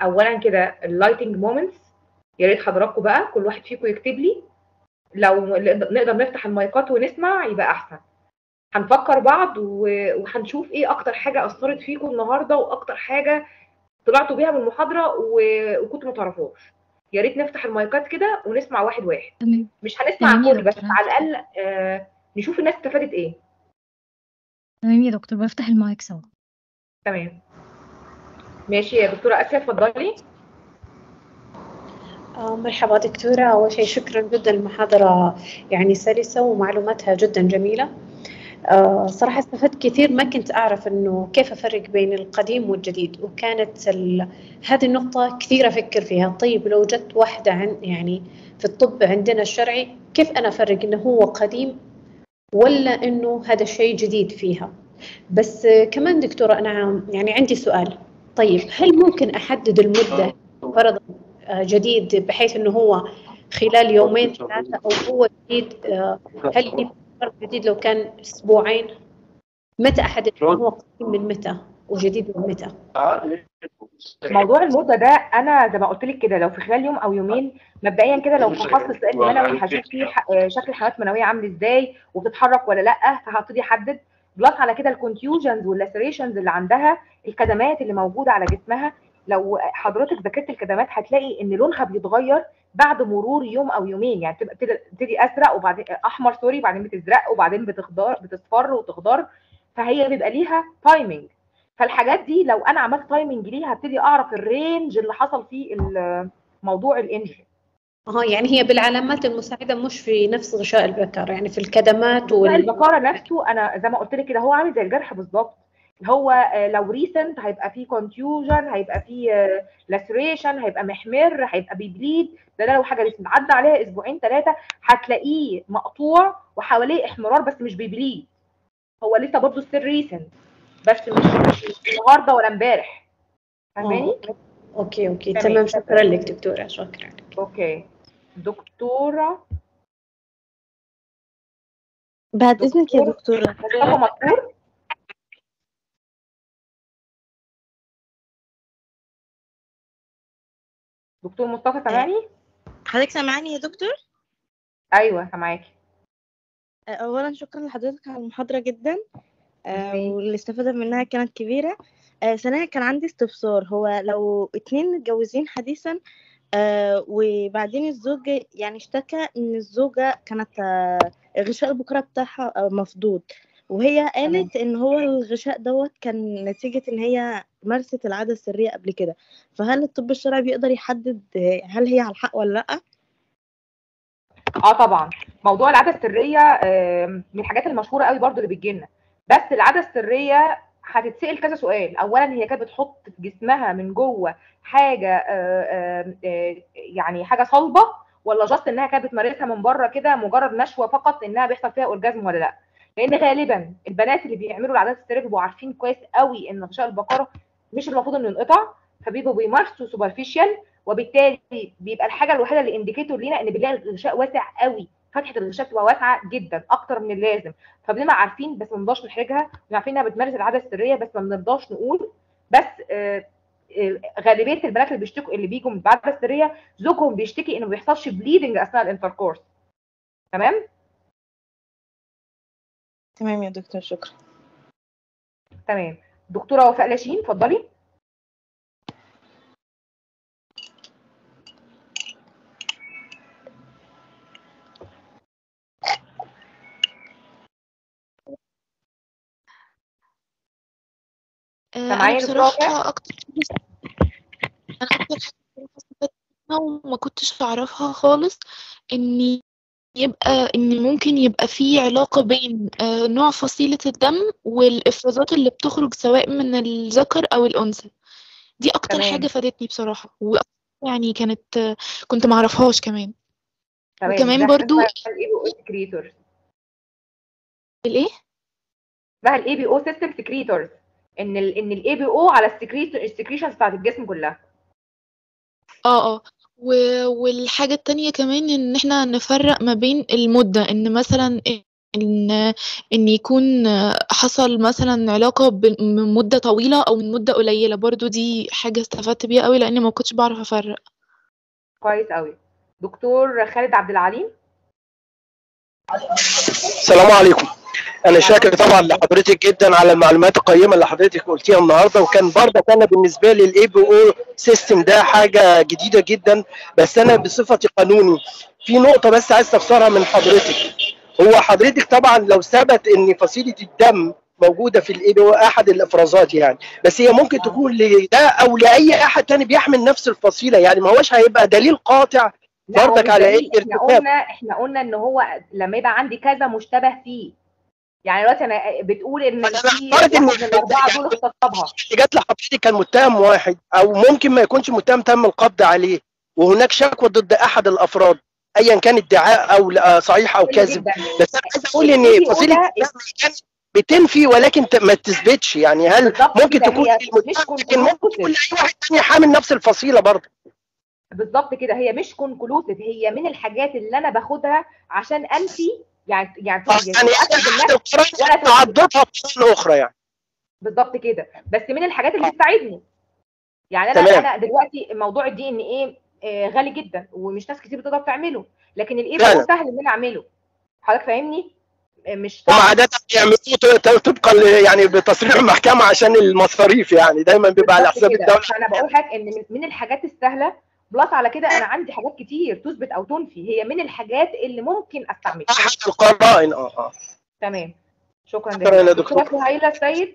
اولا كده اللايتنج مومنتس يا ريت حضراتكم بقى كل واحد فيكم يكتب لي لو نقدر نفتح المايكات ونسمع يبقى احسن هنفكر بعض و- وهنشوف ايه اكتر حاجه اثرت فيكم النهارده واكتر حاجه طلعتوا بيها من المحاضره و- وكنتوا ما تعرفوش يا ريت نفتح المايكات كده ونسمع واحد واحد تمام مش هنسمع تمام يا الكل بس دكتور. على الاقل آه نشوف الناس استفادت ايه تمام يا دكتور بفتح المايك سوا تمام ماشي يا دكتوره اسيا اتفضلي آه، مرحبا دكتورة أول شيء شكرا جدا المحاضرة يعني سلسة ومعلوماتها جدا جميلة آه، صراحة استفدت كثير ما كنت أعرف إنه كيف أفرق بين القديم والجديد وكانت ال... هذه النقطة كثير أفكر فيها طيب لو جت واحدة عن يعني في الطب عندنا الشرعي كيف أنا أفرق إنه هو قديم ولا إنه هذا الشيء جديد فيها بس آه، كمان دكتورة أنا يعني عندي سؤال طيب هل ممكن أحدد المدة فرضا آه، جديد بحيث انه هو خلال يومين ثلاثة او هو جديد آه، هل يعتبر جديد لو كان اسبوعين متى احدد انه هو قديم من متى وجديد من متى موضوع المده ده انا زي ما قلت لك كده لو في خلال يوم او يومين مبدئيا كده لو فحصت سؤال منوي هشوف فيه ح- آه، شكل الحيوانات المنويه عامل ازاي وبتتحرك ولا لا فهبتدي احدد بلس على كده الكونتيوجنز واللاسريشنز اللي عندها الكدمات اللي موجوده على جسمها لو حضرتك ذاكرت الكدمات هتلاقي ان لونها بيتغير بعد مرور يوم او يومين يعني بتبقى بتبتدي- بتبتدي ازرق وبعدين احمر سوري بعدين بتزرق وبعدين بتخضر بتصفر وتخضر فهي بيبقى ليها تايمنج فالحاجات دي لو انا عملت تايمنج ليها هبتدي اعرف الرينج اللي حصل فيه ال- موضوع الانجري اه يعني هي بالعلامات المساعدة مش في نفس غشاء البكر يعني في الكدمات وال البقاره نفسه انا زي ما قلت لك كده هو عامل زي الجرح بالظبط هو آه، لو ريسنت هيبقى فيه كونتيوجن هيبقى فيه لاسريشن هيبقى محمر هيبقى بيبليد ده, ده لو حاجه ريسنت عدى عليها اسبوعين ثلاثه هتلاقيه مقطوع وحواليه احمرار بس مش بيبليد هو لسه برضه ستيل ريسنت بس مش مش النهارده ولا امبارح فاهماني؟ اوكي اوكي تمام. تمام شكرا لك دكتورة شكرا اوكي دكتوره بعد إذنك يا دكتورة مصطفى مطهور دكتور مصطفى سامعني؟ حضرتك سامعاني يا دكتور؟ ايوه سامعاكي أولا شكرا لحضرتك على المحاضرة جدا آه، ميرسي. والاستفادة منها كانت كبيرة آه، ثانيا كان عندي استفسار هو لو اتنين متجوزين حديثا آه، وبعدين الزوج يعني اشتكى ان الزوجة كانت آه، غشاء البكرة بتاعها آه، مفضوض وهي قالت ان هو الغشاء دوت كان نتيجة ان هي مارست العادة السرية قبل كده فهل الطب الشرعي بيقدر يحدد آه، هل هي على الحق ولا لأ؟ اه طبعا موضوع العاده السريه آم، من الحاجات المشهوره قوي برضو اللي بتجيلنا بس العاده السريه هتتسال كذا سؤال اولا هي كانت بتحط في جسمها من جوه حاجه آه، آم، آه، يعني حاجه صلبه ولا جاست انها كانت بتمارسها من بره كده مجرد نشوه فقط انها بيحصل فيها اورجازم ولا لا لان غالبا البنات اللي بيعملوا العادات السريه بيبقوا عارفين كويس قوي ان غشاء البقره مش المفروض انه ينقطع فبيبقوا بيمارسوا سوبرفيشال وبالتالي بيبقى الحاجه الوحيده اللي انديكيتور لينا ان بنلاقي الغشاء واسع قوي فتحه الغشاء بتبقى واسعه جدا اكتر من اللازم فبنبقى عارفين بس ما بنرضاش نحرجها وعارفين انها بتمارس العاده السريه بس ما بنرضاش نقول بس آه، آه، غالبيه البنات اللي بيشتكوا اللي بيجوا من العاده السريه زوجهم بيشتكي انه ما بيحصلش بليدنج اثناء الانتركورس تمام تمام يا دكتور شكرا تمام دكتوره وفاء لاشين اتفضلي آه، سامعاني أنا يا دكتورة وفاء؟ بصراحة أكتر حاجة أنا أكتر حاجة بصراحة استفدت منها وما كنتش أعرفها خالص إن يبقى إن ممكن يبقى في علاقة بين آه، نوع فصيلة الدم والإفرازات اللي بتخرج سواء من الذكر أو الأنثى دي أكتر تمام. حاجة فادتني بصراحة يعني كانت آه، كنت معرفهاش كمان تمام وكمان ده برضو الاي بي او سكريتورز الإيه؟ اسمها الاي بي او سيستم سكريتورز ان ال ان الاي بي او على السكريت السكريشنز بتاعت الجسم كلها اه اه و- والحاجة التانية كمان ان احنا نفرق ما بين المدة ان مثلا ان ان يكون حصل مثلا علاقة ب- من مدة طويلة او من مدة قليلة برضو دي حاجة استفدت بيها قوي لان ما كنتش بعرف افرق كويس قوي دكتور خالد عبد العليم السلام عليكم انا شاكر طبعا لحضرتك جدا على المعلومات القيمه اللي حضرتك قلتيها النهارده وكان برضه انا بالنسبه لي الاي بي او سيستم ده حاجه جديده جدا بس انا بصفتي قانوني في نقطه بس عايز استفسرها من حضرتك هو حضرتك طبعا لو ثبت ان فصيله الدم موجوده في الاي بي او احد الافرازات يعني بس هي ممكن تكون لده او لاي احد تاني بيحمل نفس الفصيله يعني ما هوش هيبقى دليل قاطع لا، هو برضك مش على دليل. ايه احنا ارتكاب قلنا احنا قلنا ان هو لما يبقى عندي كذا مشتبه فيه يعني دلوقتي انا بتقول ان أنا في بعترض إن واحد من الاربعه دول اغتصبها اللي جت لحضرتك كان متهم واحد او ممكن ما يكونش متهم تم القبض عليه وهناك شكوى ضد احد الافراد ايا كان ادعاء او لا صحيح او حلو كاذب جدا. بس انا عايز اقول ان الفيديو فصيله ده- الدم كانت بتنفي ولكن ت- ما تثبتش يعني هل بالظبط ممكن كده، تكون هي المتهم مش لكن ممكن conclusive. تكون اي واحد تاني حامل نفس الفصيله برضه بالظبط كده هي مش كونكلوسيف هي من الحاجات اللي انا باخدها عشان انفي يعني يعني يعني تؤكد احد بالنفس القرائن ولا تثبت. تعضدها بقرائن اخرى يعني بالظبط كده بس من الحاجات اللي بتساعدني يعني انا تمام. انا دلوقتي موضوع الدي ان ايه آه، غالي جدا ومش ناس كتير بتقدر تعمله لكن الايه فعلا. سهل ان انا اعمله حضرتك فاهمني آه، مش هم صعب عاده بيعملوه ط- ط- طبقا ل- يعني بتصريح المحكمه عشان المصاريف يعني دايما بيبقى على بالظبط حساب كده. الدوله فانا بقول لك ان من- من الحاجات السهله بلس على كده انا عندي حاجات كتير تثبت او تنفي هي من الحاجات اللي ممكن استعملها احد القرائن اه اه تمام شكرا شكرا يا دكتور. دكتوره سهيله السيد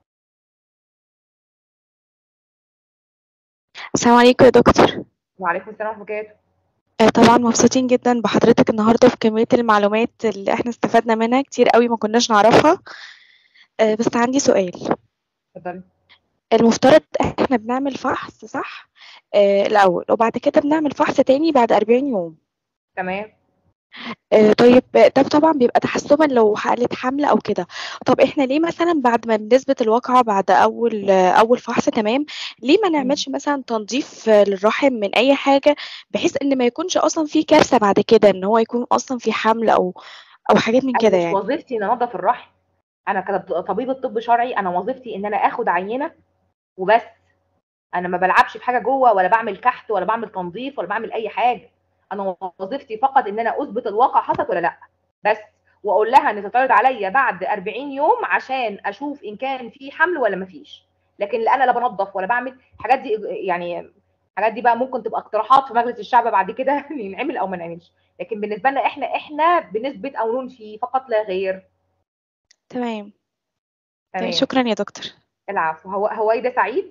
السلام عليكم يا دكتور وعليكم السلام ورحمه الله وبركاته آه، طبعا مبسوطين جدا بحضرتك النهارده في كمية المعلومات اللي احنا استفدنا منها كتير قوي ما كناش نعرفها آه، بس عندي سؤال اتفضلي المفترض احنا بنعمل فحص صح آه، الأول وبعد كده بنعمل فحص تاني بعد 40 يوم تمام آه، طيب ده طبعا بيبقى تحسبا لو حالة حمل او كده طب احنا ليه مثلا بعد ما بنثبت الواقعة بعد اول آه، اول فحص تمام ليه ما نعملش مثلا تنظيف آه، للرحم من اي حاجة بحيث ان ما يكونش اصلا في كارثة بعد كده ان هو يكون اصلا في حمل او او حاجات من انا كده مش يعني وظيفتي ان انظف الرحم انا كطبيبه طب شرعي انا وظيفتي ان انا اخد عينه وبس انا ما بلعبش في حاجه جوه ولا بعمل كحت ولا بعمل تنظيف ولا بعمل اي حاجه انا وظيفتي فقط ان انا اثبت الواقع حصلت ولا لا بس واقول لها ان تتعرض عليا بعد 40 يوم عشان اشوف ان كان في حمل ولا ما فيش لكن لا انا لا بنظف ولا بعمل الحاجات دي يعني الحاجات دي بقى ممكن تبقى اقتراحات في مجلس الشعب بعد كده ينعمل او ما نعملش لكن بالنسبه لنا احنا احنا بنثبت او ننفي فقط لا غير تمام تمام شكرا يا دكتور العفو هو هويدا سعيد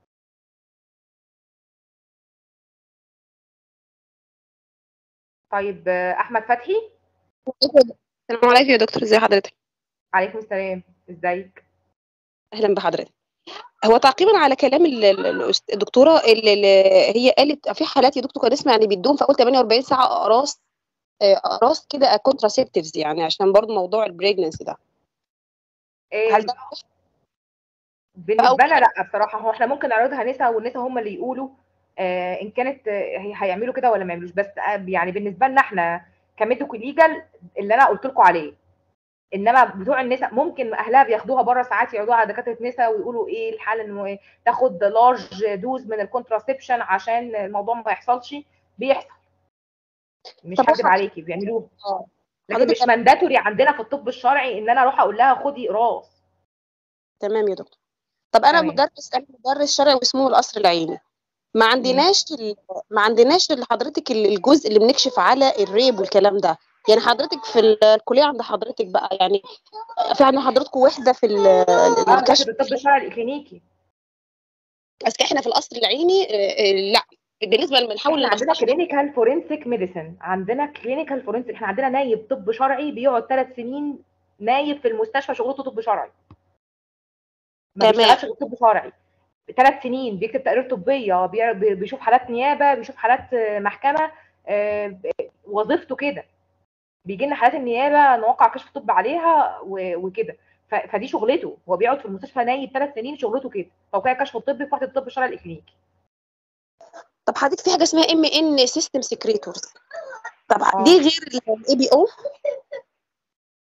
طيب آه، احمد فتحي السلام عليكم يا دكتور ازي حضرتك عليكم السلام ازيك اهلا بحضرتك هو تعقيبا على كلام ال- ال- الأست- الدكتوره اللي اللي هي قالت في حالات يا دكتور كان اسمع يعني بيدوم في اول 48 ساعه اقراص آه، اقراص كده كونتراسيبتيفز يعني عشان برضو موضوع البريجننسي ده إيه هل ده بالنسبه لنا لا بصراحه هو احنا ممكن نعرضها نسا والنسا هم اللي يقولوا آه ان كانت آه، هي- هيعملوا كده ولا ما يعملوش بس آه يعني بالنسبه لنا احنا كميديكو ليجال اللي انا قلت لكم عليه انما بتوع النساء ممكن اهلها بياخدوها بره ساعات يقعدوا على دكاتره نساء ويقولوا ايه الحل انه إيه تاخد لارج دوز من الكونتراسبشن عشان الموضوع ما يحصلش بيحصل مش طب هكدب حضرتك- عليكي بيعملوه اه لكن حضرتك مش مانداتوري عندنا في الطب الشرعي ان انا اروح اقول لها خدي اقراص تمام يا دكتور طب انا تمام. مدرس انا مدرس شرعي واسمه القصر العيني ما عندناش ال... ما عندناش اللي حضرتك ال- الجزء اللي بنكشف على الريب والكلام ده يعني حضرتك في ال- الكليه عند حضرتك بقى يعني في عند حضرتكم وحده في ال- اه الكشف دكاتره الطب الشرعي الاكلينيكي بس احنا في القصر العيني آه، آه، لا بالنسبه لما نحاول احنا عندنا نستشفى كلينيكال فورنسيك ميديسن عندنا كلينيكال فورنسيك احنا عندنا نايب طب شرعي بيقعد ثلاث سنين نايب في المستشفى شغلته طب شرعي ما تمام. بيشتغلش غير طب شرعي ثلاث سنين بيكتب تقارير طبيه بي- بي- بيشوف حالات نيابه بيشوف حالات آه، محكمه آه، ب- وظيفته كده بيجي لنا حالات النيابه نوقع كشف طب عليها و- وكده ف- فدي شغلته هو بيقعد في المستشفى نايب ثلاث سنين شغلته كده توقيع الكشف الطبي في وحده الطب الشرعي الاكلينيكي طب حضرتك في حاجه اسمها ام ان سيستم سكريتورز طب آه. دي غير الاي بي او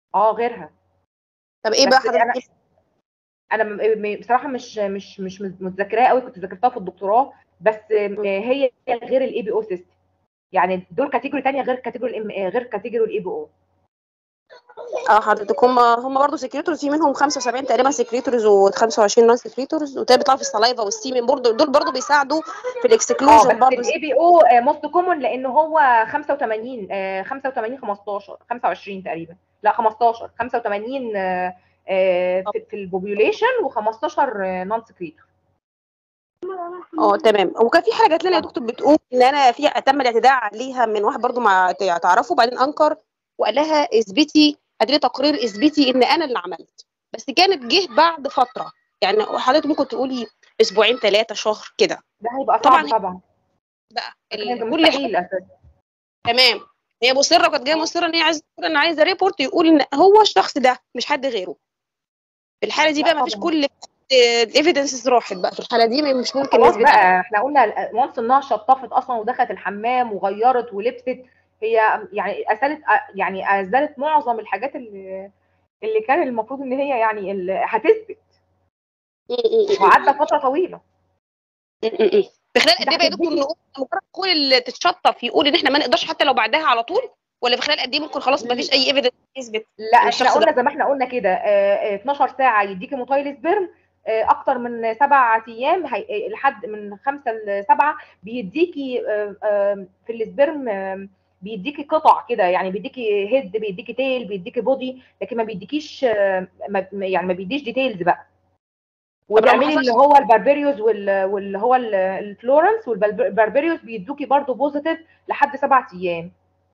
اه غيرها طب ايه بقى بس انا حضرتك انا م- م- بصراحه مش مش مش متذكراها قوي كنت ذاكرتها في الدكتوراه بس آه، هي غير الاي بي او سيستم يعني دول كاتيجوري تانية غير كاتيجوري الام غير كاتيجوري الاي بي او اه حضرتك هم هم برضه سكريتورز في منهم 75 تقريبا سكريتورز و25 نون سكريتورز وده بيطلع في السلايفا والسيمن برضه دول برضه بيساعدوا في اه الاكسكلوجن بس برضه الاي بي او موست كومون لان هو 85 آه، 85 15 25 تقريبا لا 15 85 آه، آه، في في البوبيوليشن و15 نون سكريتور اه تمام وكان في حاجه جات لنا يا دكتور بتقول ان انا في تم الاعتداء عليها من واحد برضو مع تعرفه بعدين انكر وقال لها اثبتي ادري تقرير اثبتي ان انا اللي عملت بس كانت جه بعد فتره يعني حضرتك ممكن تقولي اسبوعين ثلاثه شهر كده ده هيبقى طبعا صعب طبعا بقى ده ال- كل مستحيل اساسا تمام هي مصره كانت جايه مصره ان هي عايزه تقول انا عايزه ريبورت يقول ان هو الشخص ده مش حد غيره في الحاله دي لا بقى ما فيش طبعا كل الايفيدنسز راحت بقى في الحاله دي مش ممكن خلاص نثبتها بقى بقى احنا قلنا وانس انها شطفت اصلا ودخلت الحمام وغيرت ولبست هي يعني ازالت يعني ازالت معظم الحاجات اللي اللي كان المفروض ان هي يعني اللي هتثبت م- م- م- وعدى فتره طويله م- م- م. في خلال قد ده ايه بقى يا دكتور هتثبتي نقول مجرد دخول اللي تتشطف يقول ان احنا ما نقدرش حتى لو بعدها على طول ولا في خلال قد ايه ممكن خلاص ما فيش اي ايفيدنس يثبت لا ان احنا الشخص قلنا ده زي ما احنا قلنا كده آه، آه، 12 ساعه يديكي موتايل سبرم آه، اكتر من سبع ايام هي- آه، لحد من خمسه لسبعه بيديكي آه، آه، في السبرم آه، بيديكي قطع كده يعني بيديكي هيد بيديكي تيل بيديكي بودي لكن ما بيديكيش آه، ما- يعني ما بيديش ديتيلز بقى طب لو ما وتعملي اللي حصلش هو البربريوس وال- واللي هو ال- الفلورنس والبربريوس بيدوكي برضو بوزيتيف لحد سبع ايام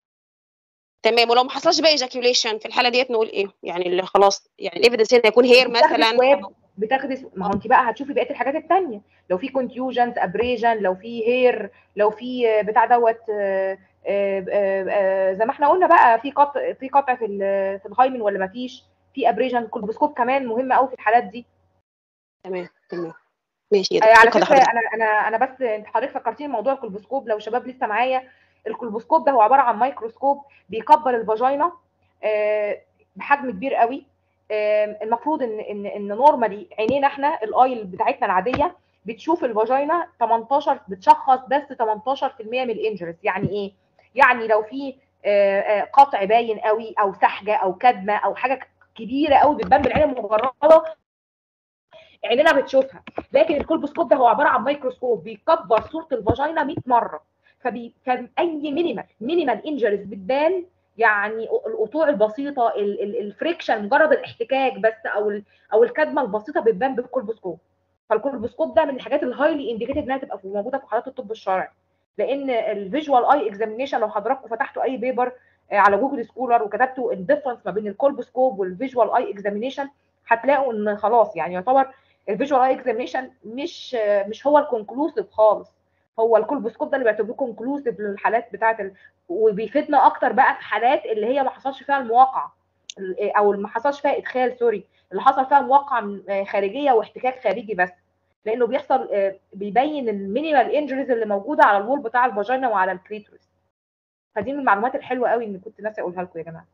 تمام ولو ما حصلش بقى ايجاكيوليشن في الحاله ديت نقول ايه يعني اللي خلاص يعني الايفيدنس هنا يكون هير بتاخدي مثلا سواب بتاخدي سو- ما هو انت بقى هتشوفي بقيه الحاجات التانية لو في كونتيوجنز ابريجن لو في هير لو في آه، بتاع دوت آه، آه، آه، آه، زي ما احنا قلنا بقى في قطع في قطع في ال- في الهايمن ولا ما فيش في ابريجن كولبوسكوب كمان مهم قوي في الحالات دي تمام تمام ماشي يا آه، دكتور على شكرا فكره لحضرتك انا انا انا بس انت حضرتك فكرتيني موضوع الكولبوسكوب لو شباب لسه معايا الكولبوسكوب ده هو عباره عن مايكروسكوب بيكبر الفاجينا آه، بحجم كبير قوي آه، المفروض ان ان ان نورمالي عينينا احنا الاي بتاعتنا العاديه بتشوف الفاجينا 18 بتشخص بس 18% من الانجرز يعني ايه يعني لو في آه، آه، قطع باين قوي او سحجه او كدمه او حاجه كبيره قوي بتبان بالعين المجرده عيننا بتشوفها لكن الكولبوسكوب ده هو عباره عن ميكروسكوب بيكبر صوره الفاجينا 100 مره فبي كان اي مينيمال مينيمال انجريز بتبان يعني القطوع البسيطه ال- ال- الفريكشن مجرد الاحتكاك بس او ال- او الكدمه البسيطه بتبان بالكولبوسكوب فالكولبوسكوب ده من الحاجات الهايلي انديكيتد انها تبقى في- موجوده في حالات الطب الشرعي لان الفيجوال اي اكزامينيشن لو حضراتكم فتحتوا اي بيبر على جوجل سكولر وكتبتوا الديفرنس ما بين الكولبوسكوب والفيجوال اي اكزامينيشن هتلاقوا ان خلاص يعني يعتبر الفيجوال اي اكزامينيشن مش مش هو الكونكلوسيف خالص هو الكولبوسكوب ده اللي بيعتبروه كونكلوسيف للحالات بتاعه ال... وبيفيدنا اكتر بقى في حالات اللي هي ما حصلش فيها المواقعه ال- او ما حصلش فيها ادخال سوري اللي حصل فيها مواقعه من- خارجيه واحتكاك خارجي بس لانه بيحصل آه، بيبين المينيمال انجريز اللي موجوده على الوول بتاع الفاجينا وعلى الكليتورس فدي من المعلومات الحلوه قوي ان كنت ناسي اقولها لكم يا جماعه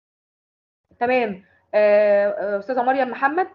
تمام آه، آه، استاذه مريم محمد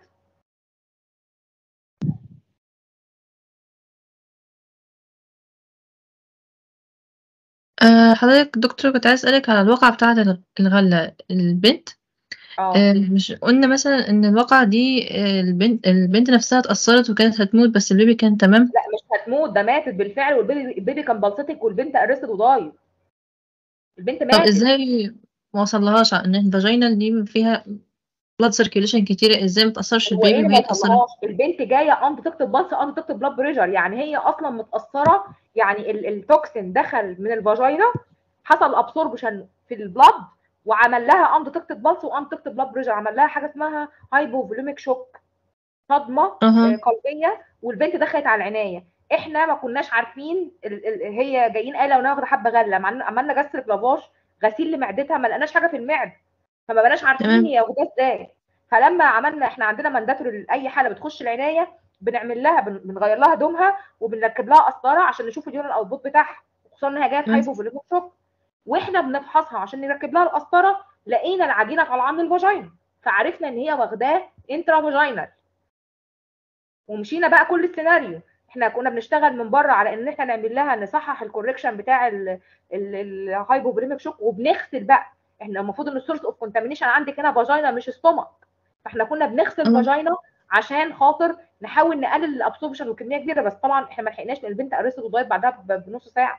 أه حضرتك دكتور كنت عايز أسألك على الواقعة بتاعة الغ- الغلة البنت اه أه مش قلنا مثلا إن الواقعة دي آه، البنت البنت نفسها اتأثرت وكانت هتموت بس البيبي كان تمام لا مش هتموت ده ماتت بالفعل والبيبي البيبي كان بلطتك والبنت ارستد وضايف البنت طب ماتت ازاي ما وصلهاش ان الفاجينا دي فيها blood circulation كتيرة ازاي ما تأثرش هو ايه البيبي اللي وهي ما اتأثرت يوصلهاش البنت جايه انت تكتب بلس انت تكتب بلاد بريشر يعني هي اصلا متاثره يعني ال- التوكسين دخل من الفاجينا حصل ابسوربشن في البلاد وعمل لها انت تكتب بلس وانت تكتب بلاد بريشر عمل لها حاجه اسمها هايبوفوليميك شوك صدمه آه، اها قلبيه والبنت دخلت على العنايه احنا ما كناش عارفين ال ال هي جايين قايله وناخد حبه غله عملنا عملنا جسر لافاش غسيل لمعدتها ما لقيناش حاجه في المعده فما بقناش عارفين تمام هي واخداه ازاي فلما عملنا احنا عندنا مانداتوري اي حاله بتخش العنايه بنعمل لها بن- بنغير لها هدومها وبنركب لها قسطره عشان نشوف اليورين اوتبوت بتاعها خصوصا انها جايه في مم. هايبوفوليميك شوك واحنا بنفحصها عشان نركب لها القسطره لقينا العجينه طالعه من الفاجينا فعرفنا ان هي واخداه انترا فاجينال ومشينا بقى كل السيناريو احنا كنا بنشتغل من بره على ان احنا نعمل لها نصحح الكوركشن بتاع الهايبوبريميك شوك وبنغسل بقى احنا المفروض ان السورس اوف كونتامينيشن عندك هنا فاجينا مش ستومك فاحنا كنا بنغسل مم. فاجينا عشان خاطر نحاول نقلل الابسوربشن وكميه كبيره بس طبعا احنا ما لحقناش لان البنت قرصت وضايت بعدها ب- بنص ساعه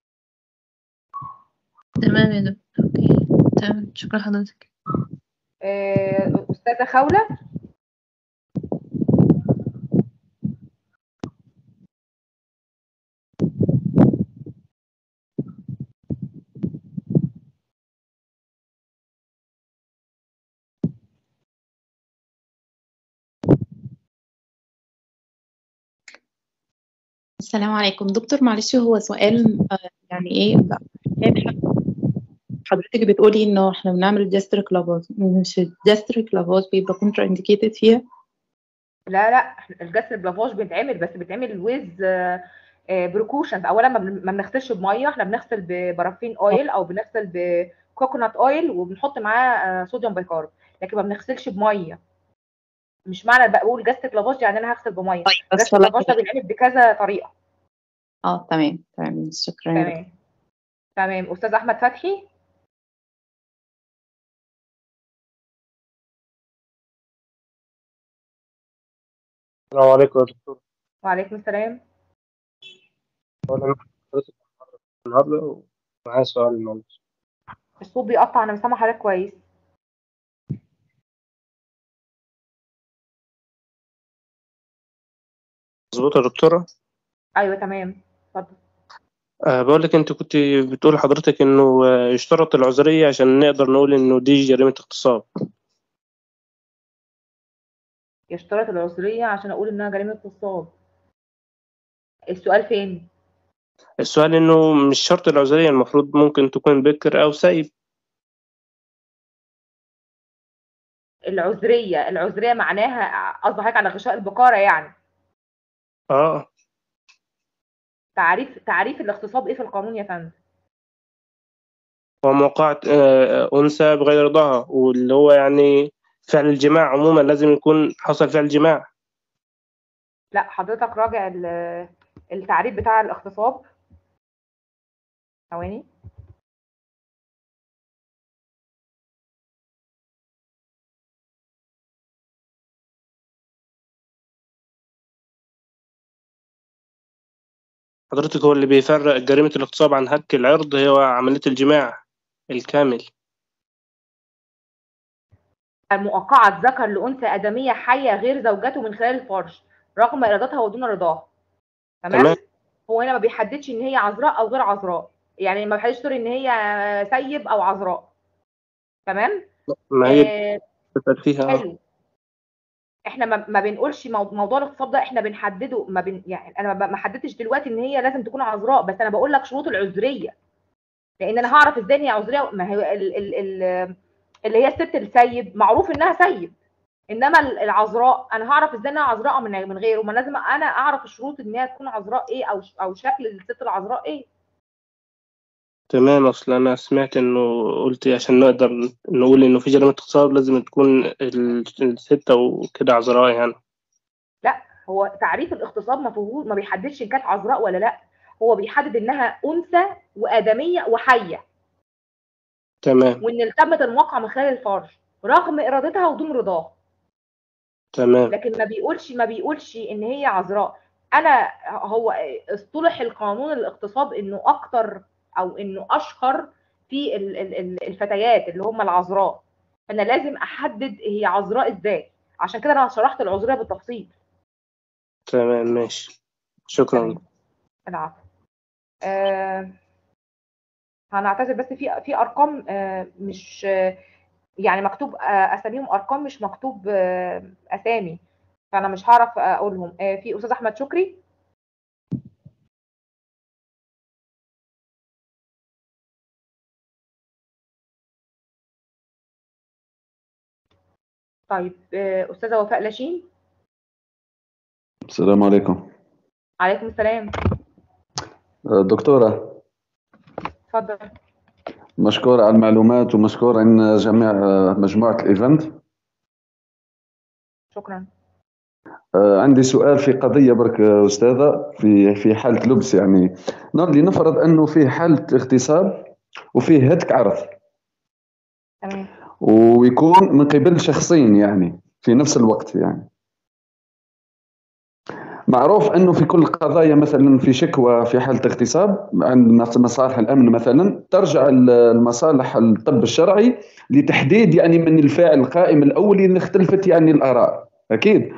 تمام يا دكتور اوكي تمام شكرا حضرتك آه، استاذه خوله السلام عليكم دكتور معلش هو سؤال آه، يعني ايه بقى يعني حضرتك بتقولي انه احنا بنعمل جاستريك لافاز مش الجاستريك لافاز بيبقى كونترا انديكيتد فيها لا لا الجسر بلافاج بيتعمل بس بيتعمل ويز بريكوشنز اولا ما بن- ما بنغسلش بميه احنا بنغسل ببرافين اويل او بنغسل بكوكونات اويل وبنحط معاه آه، صوديوم بايكارب لكن ما بنغسلش بميه مش معنى بقول جاستريك لافاج يعني انا هغسل بميه طيب بس جاستريك والله لافاج ده بيتعمل بكذا طريقه اه تمام تمام شكرا يا دكتور. تمام تمام استاذ احمد فتحي السلام عليكم يا دكتور وعليكم السلام أولا حضرتك النهارده ومعايا سؤال معلش الصوت بيقطع انا مش سامعه حضرتك كويس مظبوط يا دكتورة ايوه تمام اتفضل أه بقول لك أنت كنت بتقول حضرتك إنه آه، يشترط العذرية عشان نقدر نقول إنه دي جريمة اغتصاب يشترط العذريه عشان اقول انها جريمه اغتصاب السؤال فين السؤال إنه مش شرط العذرية المفروض ممكن تكون بكر أو سايب العذريه العذريه معناها قصدي حضرتك على غشاء البقاره يعني أه تعريف تعريف الاغتصاب ايه في القانون يا فندم وموقعة آه، أنثى بغير رضاها واللي هو يعني فعل الجماع عموما لازم يكون حصل فعل جماع لا حضرتك راجع ال- التعريف بتاع الاغتصاب ثواني حضرتك هو اللي بيفرق جريمة الاغتصاب عن هتك العرض هو عملية الجماع الكامل الموقعة ذكر لأنثى آدمية حية غير زوجته من خلال الفرج رغم إرادتها ودون رضاها تمام تمام هو هنا ما بيحددش إن هي عذراء أو غير عذراء يعني ما بيحددش سوري إن هي سيب أو عذراء تمام ما هي آه بتبقى فيها آه. حلو احنا ما, ما بنقولش مو- موضوع الاغتصاب ده احنا بنحدده ما بن يعني انا ما ما حددتش دلوقتي ان هي لازم تكون عذراء بس انا بقول لك شروط العذريه لان انا هعرف ازاي ان هي عذريه ما هي ال ال ال اللي هي الست السيب معروف انها سيب انما ال- العذراء انا هعرف ازاي انها عذراء من من غيره ما لازم انا اعرف الشروط ان هي تكون عذراء ايه او ش- او شكل الست العذراء ايه تمام اصل انا سمعت انه قلت عشان نقدر نقول انه في جريمة اغتصاب لازم تكون ال- الست وكده عذراء يعني لا هو تعريف الاغتصاب ما فيهوش ما بيحددش ان كانت عذراء ولا لا هو بيحدد انها انثى وادميه وحيه تمام وان تمت الموقع من خلال الفرج رغم ارادتها ودون رضاها تمام لكن ما بيقولش ما بيقولش ان هي عذراء انا هو اصطلح القانون الاغتصاب انه اكتر او انه اشهر في ال- ال- ال- الفتيات اللي هم العذراء فانا لازم احدد هي عذراء ازاي عشان كده انا شرحت العذريه بالتفصيل تمام ماشي شكرا العفو آه هنعتذر بس في في ارقام آه مش آه يعني مكتوب آه اساميهم ارقام مش مكتوب آه اسامي فانا مش هعرف اقولهم آه في استاذ احمد شكري طيب آه استاذه وفاء لاشين السلام عليكم عليكم السلام دكتورة اتفضل مشكور على المعلومات ومشكور ان جميع آه، مجموعه الايفنت شكرا آه، عندي سؤال في قضية برك آه، أستاذة في في حالة لبس يعني نرضي نفرض أنه في حالة اغتصاب وفيه هتك عرض تمام ويكون من قبل شخصين يعني في نفس الوقت يعني معروف انه في كل القضايا مثلا في شكوى في حاله اغتصاب عند مصالح الامن مثلا ترجع المصالح الطب الشرعي لتحديد يعني من الفاعل القائم الاولي اللي اختلفت يعني الاراء اكيد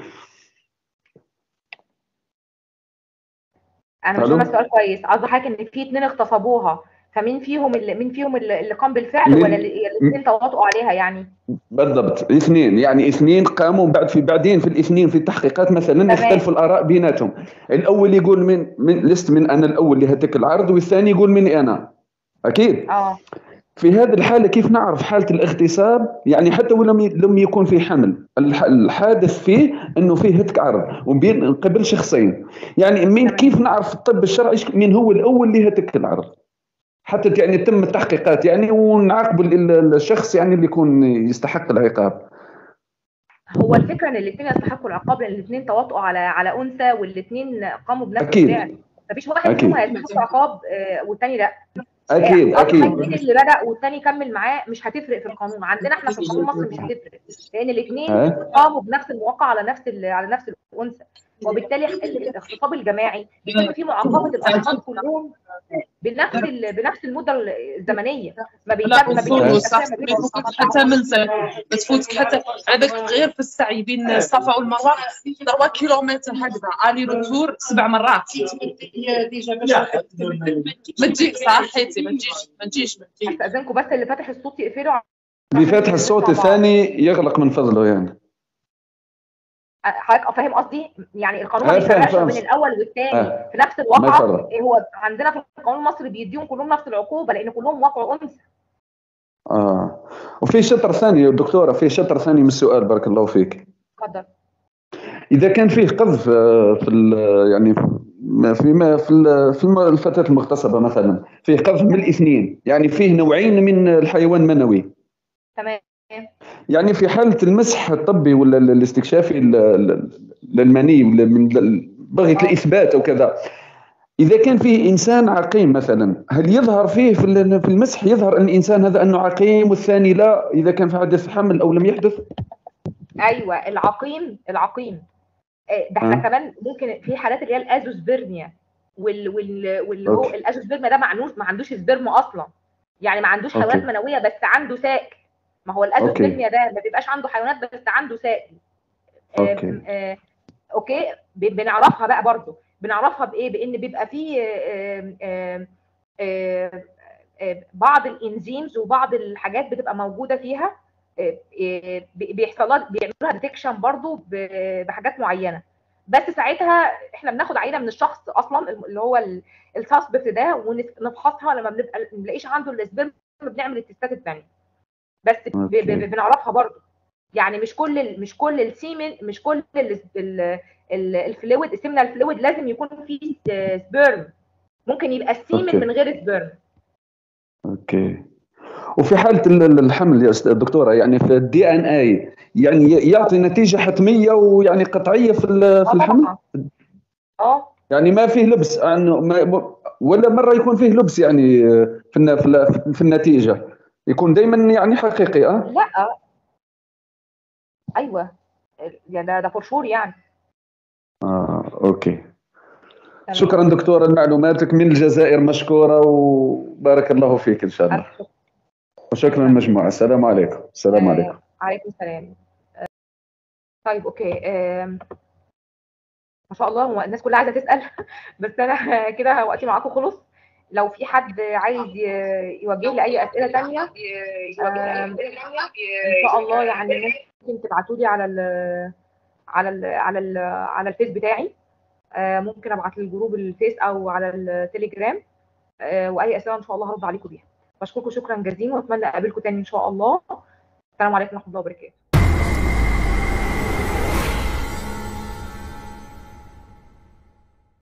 انا مش ألو؟ فاهمه السؤال كويس قصدي حضرتك ان في اتنين اغتصبوها فمين فيهم اللي مين فيهم اللي اللي قام بالفعل مين- ولا اللي الاثنين تواطؤوا عليها يعني بالضبط اثنين يعني اثنين قاموا بعد في بعدين في الاثنين في التحقيقات مثلا تمام. اختلفوا الاراء بيناتهم الاول يقول من من لست من انا الاول لهتك العرض والثاني يقول مني انا اكيد اه في هذه الحالة كيف نعرف حالة الاغتصاب يعني حتى ولم ي- لم يكون في حمل الح- الحادث فيه انه فيه هتك عرض وبين قبل شخصين يعني من كيف نعرف الطب الشرعي ش- مين هو الاول اللي هتك العرض حتى يعني تم التحقيقات يعني ونعاقبوا ال- ال- الشخص يعني اللي يكون يستحق العقاب هو الفكره ان الاثنين يستحقوا العقاب لان الاثنين تواطؤوا على على انثى والاثنين قاموا بنفس أكيد. الفعل مفيش واحد أكيد. فيهم هيستحق عقاب آه، والتاني لا اكيد آه، اكيد مين اللي بدا والتاني كمل معاه مش هتفرق في القانون عندنا احنا في القانون المصري مش هتفرق لان الاثنين ها؟ قاموا بنفس المواقع على نفس ال- على نفس الانثى وبالتالي الاغتصاب الجماعي بيتم فيه معاقبه الاشخاص كلهم بنفس ال- بنفس المده الزمنيه ما بيتم لا ما وصول بيتمش صح تفريق ما ما بين تفوتك حتى منزل ما تفوتك حتى هذاك غير في السعي بين الصفا والمروه 3 كيلومتر هكذا الي روتور سبع مرات ما تجيش صحيتي ما تجيش ما تجيش ما تجيش استاذنكم بس اللي فاتح الصوت يقفله بفتح الصوت الثاني يغلق من فضله يعني حضرتك فاهم قصدي يعني القانون آه، ما فاهم- بيفرقش فاهم. بين الاول والثاني آه. في نفس ما الواقعه يفرق. إيه هو عندنا في القانون المصري بيديهم كلهم نفس العقوبه لان كلهم وقعوا انثى اه وفي شطر ثاني يا دكتوره في شطر ثاني من السؤال بارك الله فيك اتفضل اذا كان فيه قذف آه، في ال- يعني ما في ما في ال- في الم- الفتاه المغتصبه مثلا فيه قذف من الاثنين يعني فيه نوعين من الحيوان المنوي تمام يعني في حاله المسح الطبي ولا ال- الاستكشافي ال- ال- للمني ولا من ال- بغيه الاثبات او كذا اذا كان فيه انسان عقيم مثلا هل يظهر فيه في ال- في المسح يظهر ان الانسان هذا انه عقيم والثاني لا اذا كان في حدث حمل او لم يحدث ايوه العقيم العقيم آه، ده احنا آه. كمان ممكن في حالات اللي هي الازوسبرميا وال وال واللي هو أوكي. الازوسبرميا ده ما عندوش ما عندوش سبرم اصلا يعني ما عندوش أوكي. حيوانات منويه بس عنده سائل ما هو الازوسبرميا ده ما بيبقاش عنده حيوانات بس عنده سائل اوكي آم، آه، اوكي ب- بنعرفها بقى برضو بنعرفها بايه بان بيبقى فيه آم، آم، آم، آم، بعض الانزيمز وبعض الحاجات بتبقى موجوده فيها آه، آه، بي- بيحصل لها بيعملوا لها ديتكشن برضو ب- بحاجات معينه بس ساعتها احنا بناخد عينه من الشخص اصلا اللي هو السسبكت ده ونفحصها لما بنبقى ما بنلاقيش عنده السبرم بنعمل التستات الثانيه بس ب- ب- أوكي. بنعرفها برضو يعني مش كل ال- مش كل السيمن مش كل ال- ال- ال- الفلويد السيمنال فلويد لازم يكون فيه سبيرم ممكن يبقى السيمن أوكي. من غير سبيرم اوكي وفي حاله ال- ال- الحمل يا أستاذ دكتوره يعني في الدي ان اي يعني ي- يعطي نتيجه حتميه ويعني قطعيه في ال- في الحمل اه يعني ما فيه لبس انه ما م- ولا مره يكون فيه لبس يعني في الن- في ال- في النتيجه يكون دائما يعني حقيقي اه لا ايوه يا ده ده فور شور يعني اه اوكي شكرا دكتوره لمعلوماتك من الجزائر مشكوره وبارك الله فيك ان شاء الله وشكرا المجموعه السلام عليكم السلام عليكم عليكم السلام آه، طيب اوكي آم، ما شاء الله هو الناس كلها عايزه تسال بس انا كده وقتي معاكم خلص لو في حد عايز ي- يوجه لي اي اسئله تانية آم، ان شاء الله يعني ممكن تبعتوا لي على ال على ال على ال على الفيس بتاعي آه، ممكن ابعت للجروب الفيس او على التليجرام آه، واي اسئله ان شاء الله هرد عليكم بيها بشكركم شكرا جزيلا واتمنى اقابلكم تاني ان شاء الله السلام عليكم ورحمه الله وبركاته